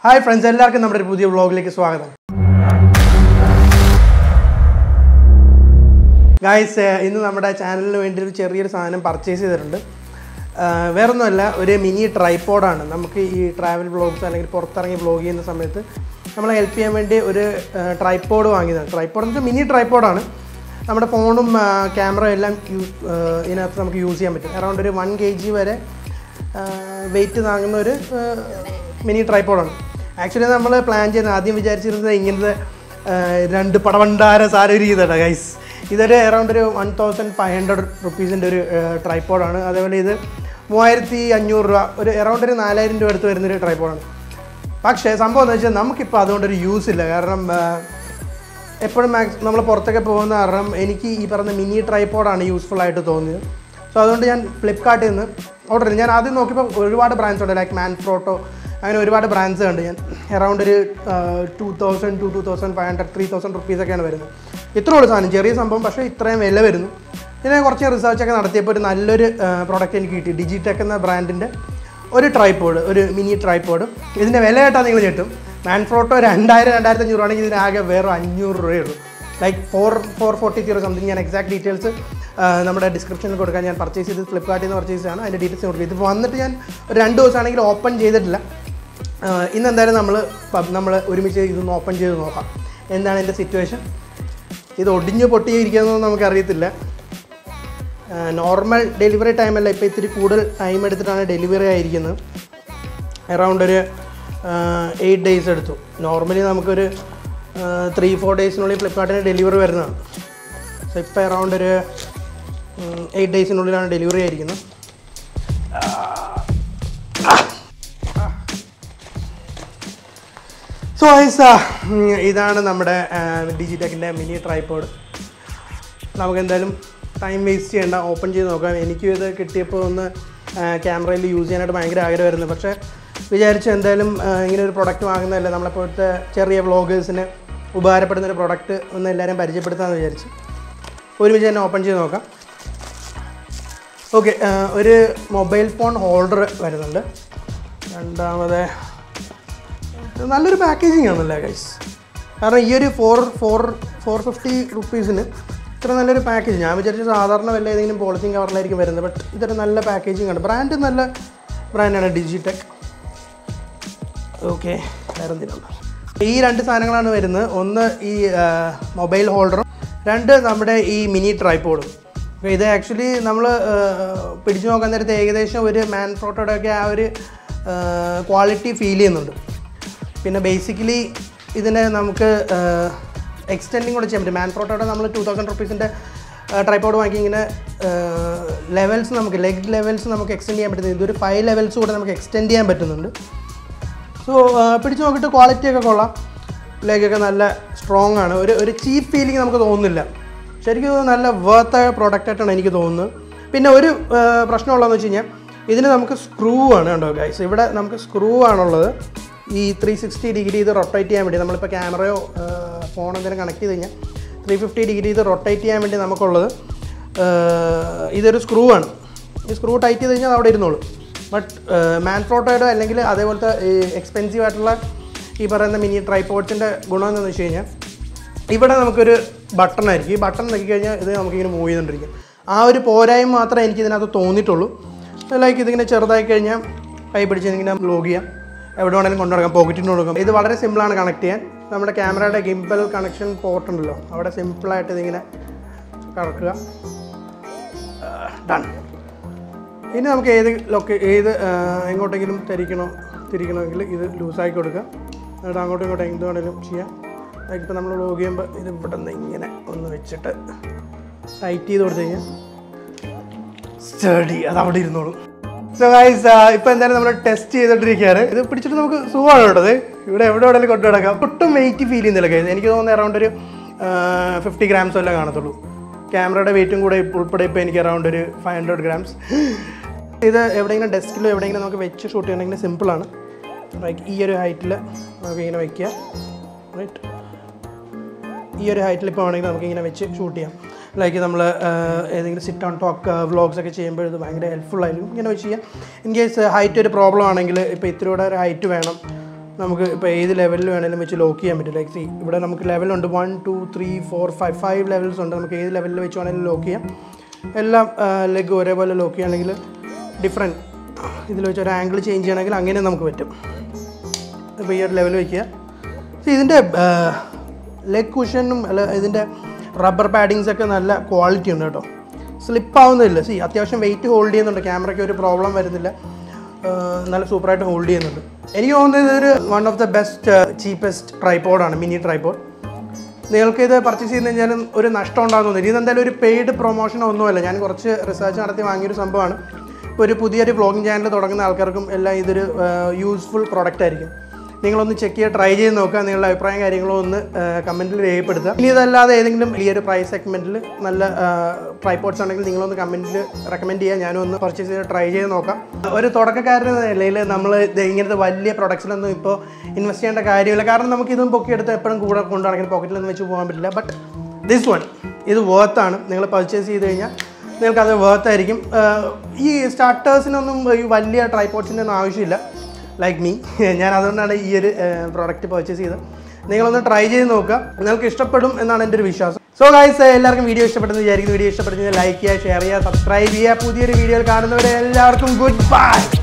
hi friends എല്ലാവർക്കും നമ്മുടെ ഒരു പുതിയ വ്ളോഗിലേക്ക് സ്വാഗതം ഗായ്സ് ഇന്ന് നമ്മുടെ ചാനലിന് വേണ്ടി ഒരു ചെറിയൊരു സാധനം പർച്ചേസ് ചെയ്തിട്ടുണ്ട് ആഹ് വേറൊന്നുമല്ല ഒരു മിനി ട്രൈപ്പോഡാണ് നമുക്ക് ഈ ട്രാവൽ വ്ളോഗ്സ് അല്ലെങ്കിൽ പുറത്തിറങ്ങി വ്ളോഗ് ചെയ്യുന്ന സമയത്ത് നമ്മളെ ഹെൽപ്പ് ചെയ്യാൻ വേണ്ടി ഒരു ട്രൈപ്പോഡ് വാങ്ങിയതാണ് ട്രൈപ്പോഡ് എന്ന് വെച്ചാൽ മിനി ട്രൈപ്പോഡാണ് നമ്മുടെ ഫോണും ക്യാമറ എല്ലാം യൂസ് ഇതിനകത്ത് നമുക്ക് യൂസ് ചെയ്യാൻ പറ്റും അറൗണ്ട് ഒരു വൺ കെ ജി വരെ വെയിറ്റ് താങ്ങുന്ന ഒരു മിനി ട്രൈപ്പോഡാണ് ആക്ച്വലി നമ്മൾ പ്ലാൻ ചെയ്യുന്നത് ആദ്യം വിചാരിച്ചിരുന്നത് ഇങ്ങനത്തെ ആ, രണ്ട് പടവണ്ടാര സാരി ചെയ്തതാണ് ഗൈസ് ഇതൊരു അറൗണ്ട് ഒരു വൺ തൗസൻഡ് ഫൈവ് ഹൺഡ്രഡ് റുപ്പീസിൻ്റെ ഒരു ട്രൈപ്പോഡാണ് അതേപോലെ ഇത് മൂവായിരത്തി അഞ്ഞൂറ് രൂപ ഒരു അറൗണ്ട് ഒരു നാലായിരം രൂപ അടുത്ത് വരുന്നൊരു ട്രൈപ്പോഡാണ് പക്ഷേ സംഭവം എന്ന് വെച്ചാൽ നമുക്കിപ്പോൾ അതുകൊണ്ടൊരു യൂസ് ഇല്ല കാരണം ആ, എപ്പോഴും മാക്സ് നമ്മൾ പുറത്തൊക്കെ പോകുന്ന കാരണം എനിക്ക് ഈ പറഞ്ഞ മിനി ട്രൈപ്പോഡാണ് യൂസ്ഫുൾ ആയിട്ട് തോന്നിയത് സോ അതുകൊണ്ട് ഞാൻ ഫ്ലിപ്കാർട്ടിൽ നിന്ന് ഓർഡർ ചെയ്തു ഞാൻ ആദ്യം നോക്കിയപ്പോൾ ഒരുപാട് ബ്രാൻഡ്സ് ഉണ്ട് ലൈക്ക് മാൻ ഫ്രോട്ടോ അങ്ങനെ ഒരുപാട് ബ്രാൻഡ്സ് കണ്ട് ഞാൻ അറൗണ്ട് ഒരു two thousand two two thousand five hundred three thousand റുപ്പീസൊക്കെയാണ് വരുന്നത് ഇത്ര ഉള്ളൂ സാധനം ചെറിയ സംഭവം പക്ഷേ ഇത്രയും വില വരുന്നു പിന്നെ കുറച്ച് റിസർച്ചൊക്കെ നടത്തിയപ്പോൾ ഒരു നല്ലൊരു പ്രോഡക്റ്റ് എനിക്ക് കിട്ടി ഡിജിടെക് എന്ന ബ്രാൻഡിൻ്റെ ഒരു ട്രൈപ്പോഡ് ഒരു മിനി ട്രൈപ്പോഡ് ഇതിൻ്റെ വില കേട്ടാൽ നിങ്ങൾ ഞെട്ടും മാൻഫ്രോട്ടോ രണ്ടായിരം രണ്ടായിരത്തി അഞ്ഞൂറ് ആണെങ്കിൽ ഇതിനാകെ വേറെ അഞ്ഞൂറ് രൂപയേ ഉള്ളൂ like four four forty zero something ഞാൻ എക്സാക്ട് ഡീറ്റെയിൽസ് നമ്മുടെ ഡിസ്ക്രിപ്ഷനിൽ കൊടുക്കാൻ ഞാൻ പർച്ചേസ് ചെയ്ത് ഫ്ലിപ്കാർട്ടിൽ നിന്ന് പർച്ചേസ് ചെയ്താണ് അതിൻ്റെ ഡീറ്റെയിൽസ് കൊടുക്കുക ഇത് വന്നിട്ട് ഞാൻ ഒരു രണ്ട് ദിവസമാണെങ്കിൽ ഓപ്പൺ ചെയ്തിട്ടില്ല ആഹ് ഇന്ന് എന്തായാലും നമ്മൾ നമ്മൾ ഒരുമിച്ച് ഇതൊന്ന് ഓപ്പൺ ചെയ്ത് നോക്കാം എന്താണ് എൻ്റെ സിറ്റുവേഷൻ ഇത് ഒടിഞ്ഞ് പൊട്ടിയിരിക്കുന്നതെന്ന് നമുക്കറിയത്തില്ല നോർമൽ ഡെലിവറി ടൈമല്ല ഇപ്പോൾ ഇത്തിരി കൂടുതൽ ടൈം എടുത്തിട്ടാണ് ഡെലിവറി ആയിരിക്കുന്നത് അറൗണ്ട് ഒരു എയ്റ്റ് ഡേയ്സ് എടുത്തു നോർമലി നമുക്കൊരു ത്രീ ഫോർ ഡേയ്സിനുള്ളിൽ ഫ്ലിപ്കാർട്ടിന് ഡെലിവറി വരുന്നതാണ് സോ ഇപ്പോൾ അറൗണ്ട് ഒരു എയ്റ്റ് ഡേയ്സിനുള്ളിലാണ് ഡെലിവറി ആയിരിക്കുന്നത് സോ ഐസ ഇതാണ് നമ്മുടെ ഡിജിടെക്കിൻ്റെ മിനി ട്രൈപ്പോഡ് നമുക്ക് എന്തായാലും ടൈം വേസ്റ്റ് ചെയ്യേണ്ട ഓപ്പൺ ചെയ്ത് നോക്കാം എനിക്കും ഇത് കിട്ടിയപ്പോൾ ഒന്ന് ക്യാമറയിൽ യൂസ് ചെയ്യാനായിട്ട് ഭയങ്കര ആഗ്രഹമായിരുന്നു പക്ഷേ വിചാരിച്ചു എന്തായാലും ആ, ഇങ്ങനെ ഒരു പ്രൊഡക്റ്റ് വാങ്ങുന്നതല്ല നമ്മളെപ്പോഴത്തെ ചെറിയ വ്ളോഗേഴ്സിന് ഉപകാരപ്പെടുന്ന ഒരു പ്രൊഡക്റ്റ് ഒന്ന് എല്ലാവരും പരിചയപ്പെടുത്താമെന്ന് വിചാരിച്ചു ഒരുമിച്ച് തന്നെ ഓപ്പൺ ചെയ്ത് നോക്കാം ഓക്കെ ഒരു മൊബൈൽ ഫോൺ ഹോൾഡർ വരുന്നുണ്ട് രണ്ടാമത് ഇത് നല്ലൊരു പാക്കേജിങ് ആണല്ലേ ഗൈസ് കാരണം ഈ ഒരു ഫോർ ഫോർ ഫോർ ഫിഫ്റ്റി റുപ്പീസിന് ഇത്ര നല്ലൊരു പാക്കേജ് ഞാൻ വിചാരിച്ചു സാധാരണ വല്ല ഏതെങ്കിലും പോളിത്തീൻ കവറിലായിരിക്കും വരുന്നത് ബട്ട് ഇതൊരു നല്ല പാക്കേജിങ് ആണ് ബ്രാൻഡ് നല്ല ബ്രാൻഡാണ് ഡിജിടെക് ഓക്കെ വേറെ എന്തിനുണ്ടോ ഈ രണ്ട് സാധനങ്ങളാണ് വരുന്നത് ഒന്ന് ഈ മൊബൈൽ ഹോൾഡറും രണ്ട് നമ്മുടെ ഈ മിനി ട്രൈപ്പോഡും അപ്പോൾ ഇത് ആക്ച്വലി നമ്മൾ പിടിച്ചു നോക്കാൻ നേരത്തെ ഏകദേശം ഒരു മാൻ ഫ്രോട്ടോയുടെ ഒക്കെ ആ ഒരു ക്വാളിറ്റി ഫീൽ ചെയ്യുന്നുണ്ട് പിന്നെ ബേസിക്കലി ഇതിനെ നമുക്ക് എക്സ്റ്റെൻഡിങ് കൂടെ ചെയ്യാൻ പറ്റും മാൻ ഫ്രോട്ടോയുടെ നമ്മൾ ടു തൗസൻഡ് റുപ്പീസിൻ്റെ ട്രൈപ്പോഡ് വാങ്ങി ഇങ്ങനെ ലെവൽസ് നമുക്ക് ലെഗ് ലെവൽസ് നമുക്ക് എക്സ്റ്റെൻഡ് ചെയ്യാൻ പറ്റുന്നത് ഇതൊരു ഫൈവ് ലെവൽസ് കൂടെ നമുക്ക് എക്സ്റ്റെൻഡ് ചെയ്യാൻ പറ്റുന്നുണ്ട് സോ പിടിച്ച് നോക്കിയിട്ട് ക്വാളിറ്റി ഒക്കെ കൊള്ളാം ലെഗൊക്കെ നല്ല സ്ട്രോങ് ആണ് ഒരു ഒരു ചീപ്പ് ഫീലിംഗ് നമുക്ക് തോന്നുന്നില്ല ശരിക്കും ഇത് നല്ല വേർത്തായ പ്രോഡക്റ്റ് ആയിട്ടാണ് എനിക്ക് തോന്നുന്നത് പിന്നെ ഒരു ആ, പ്രശ്നമുള്ളതെന്ന് വെച്ച് കഴിഞ്ഞാൽ ഇതിന് നമുക്ക് സ്ക്രൂ ആണ് കണ്ടോ ഗൈസ് ഇവിടെ നമുക്ക് സ്ക്രൂ ആണുള്ളത് ഈ ത്രീ സിക്സ്റ്റി ഡിഗ്രി ഇത് റൊട്ടേറ്റ് ചെയ്യാൻ വേണ്ടി നമ്മളിപ്പോൾ ക്യാമറയോ ഫോൺ എന്തെങ്കിലും കണക്ട് ചെയ്ത് കഴിഞ്ഞാൽ ത്രീ ഫിഫ്റ്റി ഡിഗ്രി ഇത് റൊട്ടേറ്റ് ചെയ്യാൻ വേണ്ടി നമുക്കുള്ളത് ആ, ഇതൊരു സ്ക്രൂ ആണ് ഈ സ്ക്രൂ ടൈറ്റ് ചെയ്ത് കഴിഞ്ഞാൽ അത് അവിടെ ഇരുന്നോളൂ ബട്ട് മാൻ ഫ്രോട്ടോയുടെ അല്ലെങ്കിൽ അതേപോലത്തെ എക്സ്പെൻസീവ് ആയിട്ടുള്ള ഈ പറയുന്ന മിനി ട്രൈപ്പോഡ്സിൻ്റെ ഗുണം എന്താണെന്ന് വെച്ച് കഴിഞ്ഞാൽ ഇവിടെ നമുക്കൊരു ബട്ടൺ ആയിരിക്കും ഈ ബട്ടൺ നോക്കി കഴിഞ്ഞാൽ ഇത് നമുക്കിങ്ങനെ മൂവ് ചെയ്തുകൊണ്ടിരിക്കും ആ ഒരു പോരായ്മ മാത്രമേ എനിക്ക് ഇതിനകത്ത് തോന്നിയിട്ടുള്ളൂ ലൈക്ക് ഇതിങ്ങനെ ചെറുതായി കഴിഞ്ഞാൽ കൈ പിടിച്ച് ഇങ്ങനെ ലോഗ് ചെയ്യാം എവിടെ വേണമെങ്കിലും കൊണ്ടു നടക്കാം പോക്കറ്റിന് കൊടുക്കാം ഇത് വളരെ സിമ്പിളാണ് കണക്ട് ചെയ്യാൻ നമ്മുടെ ക്യാമറയുടെ ഗിംബൽ കണക്ഷൻ പോർട്ട് ഉണ്ടല്ലോ അവിടെ സിമ്പിളായിട്ട് ഇതിങ്ങനെ കറക്കുക ഡൺ ഇനി നമുക്ക് ഏത് ലൊക്കെ ഏത് ആ, എങ്ങോട്ടെങ്കിലും തിരിക്കണോ തിരിക്കണമെങ്കിൽ ഇത് ലൂസാക്കി കൊടുക്കുക എന്നിട്ട് അങ്ങോട്ടും ഇങ്ങോട്ടും എന്ത് വേണമെങ്കിലും ചെയ്യാം ഇപ്പോൾ നമ്മൾ ലോഗ് ചെയ്യുമ്പോൾ ഇത് ഇവിടെ നിന്ന് ഇങ്ങനെ ഒന്ന് വെച്ചിട്ട് ടൈറ്റ് ചെയ്ത് കൊടുത്തു കഴിഞ്ഞാൽ സ്റ്റഡി അത് അവിടെ ഇരുന്നോളും സോ ഗൈസ് ഇപ്പോൾ എന്തായാലും നമ്മൾ ടെസ്റ്റ് ചെയ്തിട്ടിരിക്കുകയാണ് ഇത് പിടിച്ചിട്ട് നമുക്ക് സുഖമാണ് കേട്ടത് ഇവിടെ എവിടെ എവിടെയും കൊണ്ടു നടക്കാം ഒട്ടും വെയിറ്റ് ഫീൽ ചെയ്യുന്നില്ല ഗൈസ് എനിക്ക് തോന്നുന്നത് അറൗണ്ട് ഒരു ഫിഫ്റ്റി ഗ്രാംസ് വല്ല കാണത്തുള്ളൂ ക്യാമറയുടെ വെയിറ്റും കൂടെ ഇപ്പ- ഉൾപ്പെടെ ഇപ്പോൾ എനിക്ക് അറൗണ്ട് ഒരു ഫൈവ് ഹൺഡ്രഡ് ഗ്രാംസ് ഇത് എവിടെയെങ്കിലും ഡെസ്കിലോ എവിടെയെങ്കിലും നമുക്ക് വെച്ച് ഷൂട്ട് ചെയ്യണമെങ്കിൽ സിമ്പിളാണ് ലൈക്ക് ഈ ഒരു ഹൈറ്റിൽ നമുക്ക് ഇങ്ങനെ വയ്ക്കുക റൈറ്റ് ഈ ഒരു ഹൈറ്റിൽ ഇപ്പോൾ വേണമെങ്കിൽ നമുക്ക് ഇങ്ങനെ വെച്ച് ഷൂട്ട് ചെയ്യാം ലൈക്ക് നമ്മൾ ഏതെങ്കിലും സിറ്റ് ഓൺ ടോക്ക് വ്ളോഗ്സ് ഒക്കെ ചെയ്യുമ്പോൾ ഇത് ഭയങ്കര ഹെൽപ്ഫുൾ ആയിരിക്കും ഇങ്ങനെ വെച്ച് ചെയ്യാം ഇൻ കേസ് ഹൈറ്റ് ഒരു പ്രോബ്ലം ആണെങ്കിൽ ഇപ്പോൾ ഇത്തിരി കൂടെ ഒരു ഹൈറ്റ് വേണം നമുക്ക് ഇപ്പോൾ ഏത് ലെവലിൽ വേണമെങ്കിലും വെച്ച് ലോക്ക് ചെയ്യാൻ പറ്റും ലൈക്ക് സി ഇവിടെ നമുക്ക് ലെവലുണ്ട് one two three four five five levels ഉണ്ട് നമുക്ക് ഏത് ലെവലിൽ വെച്ച് വേണമെങ്കിലും ലോക്ക് ചെയ്യാം എല്ലാം ലെഗ് ഒരേപോലെ ലോക്ക് ചെയ്യുകയാണെങ്കിൽ ഡിഫറെൻറ്റ് ഇതിൽ വെച്ച് ഒരു ആംഗിൾ ചേഞ്ച് ചെയ്യണമെങ്കിൽ അങ്ങനെ നമുക്ക് പറ്റും ഇപ്പോൾ ഈ ഒരു ലെവൽ വയ്ക്കുക സി ഇതിൻ്റെ ലെഗ് കുഷനും അല്ല ഇതിൻ്റെ റബ്ബർ പാഡിങ്സ് ഒക്കെ നല്ല ക്വാളിറ്റി ഉണ്ട് കേട്ടോ സ്ലിപ്പ് ആവുന്നില്ല സി അത്യാവശ്യം വെയിറ്റ് ഹോൾഡ് ചെയ്യുന്നുണ്ട് ക്യാമറയ്ക്ക് ഒരു പ്രോബ്ലം വരുന്നില്ല ആ, നല്ല സൂപ്പറായിട്ട് ഹോൾഡ് ചെയ്യുന്നുണ്ട് എനിക്ക് തോന്നുന്നത് ഇതൊരു one of the best cheapest ട്രൈപ്പോഡാണ് മിനി ട്രൈപ്പോഡ് നിങ്ങൾക്ക് ഇത് പർച്ചേസ് ചെയ്ത് കഴിഞ്ഞാലും ഒരു നഷ്ടം ഉണ്ടാകുന്നില്ല ഇത് എന്തായാലും ഒരു പെയ്ഡ് പ്രൊമോഷനോ ഒന്നുമല്ല ഞാൻ കുറച്ച് റിസർച്ച് നടത്തി വാങ്ങിയൊരു സംഭവമാണ് ഇപ്പോൾ ഒരു പുതിയൊരു വ്ളോഗിങ് ചാനൽ തുടങ്ങുന്ന ആൾക്കാർക്കും എല്ലാം ഇതൊരു യൂസ്ഫുൾ പ്രോഡക്റ്റ് ആയിരിക്കും നിങ്ങളൊന്ന് ചെക്ക് ചെയ്ത് ട്രൈ ചെയ്ത് നോക്കുക നിങ്ങളുടെ അഭിപ്രായം കാര്യങ്ങളോ ഒന്ന് കമൻറ്റിൽ രേഖപ്പെടുത്തുക ഇനി ഇതല്ലാതെ ഏതെങ്കിലും ഈ ഒരു പ്രൈസ് സെഗ്മെൻറ്റിൽ നല്ല ട്രൈപോഡ്സ് ഉണ്ടെങ്കിൽ നിങ്ങളൊന്ന് കമൻറ്റിൽ റെക്കമെൻഡ് ചെയ്യുക ഞാനും ഒന്ന് പർച്ചേസ് ചെയ്ത് ട്രൈ ചെയ്ത് നോക്കാം ഒരു തുടക്കക്കാരൻ എന്ന നിലയിൽ നമ്മൾ ഇത് ഇങ്ങനത്തെ വലിയ പ്രൊഡക്ട്സിലൊന്നും ഇപ്പോൾ ഇൻവെസ്റ്റ് ചെയ്യേണ്ട കാര്യമില്ല കാരണം നമുക്ക് ഇതും പൊക്കിയെടുത്ത് എപ്പോഴും കൂടെ കൊണ്ടുപോകണമെങ്കിൽ പോക്കറ്റിലൊന്നും വെച്ച് പോകാൻ പറ്റില്ല ബട്ട് ദിസ് വൺ ഇത് വേർത്താണ് നിങ്ങൾ പർച്ചേസ് ചെയ്ത് കഴിഞ്ഞാൽ നിങ്ങൾക്കത് വേർത്തായിരിക്കും ഈ സ്റ്റാർട്ടേഴ്സിനൊന്നും ഈ വലിയ ട്രൈപോഡ്സിൻ്റെ ഒന്നും ആവശ്യമില്ല ലൈക്ക് മീ ഞാൻ അതുകൊണ്ടാണ് ഈ ഒരു പ്രോഡക്റ്റ് പർച്ചേസ് ചെയ്തത് നിങ്ങളൊന്ന് ട്രൈ ചെയ്ത് നോക്കുക നിങ്ങൾക്ക് ഇഷ്ടപ്പെടും എന്നാണ് എൻ്റെ ഒരു വിശ്വാസം സോ ഗൈസ് എല്ലാവർക്കും വീഡിയോ ഇഷ്ടപ്പെടുന്ന വിചാരിക്കുന്നു വീഡിയോ ഇഷ്ടപ്പെടുന്നത് ലൈക്ക് ചെയ്യുക ഷെയർ ചെയ്യുക സബ്സ്ക്രൈബ് ചെയ്യുക പുതിയൊരു വീഡിയോയിൽ കാണുന്നവരെ എല്ലാവർക്കും ഗുഡ് ബൈ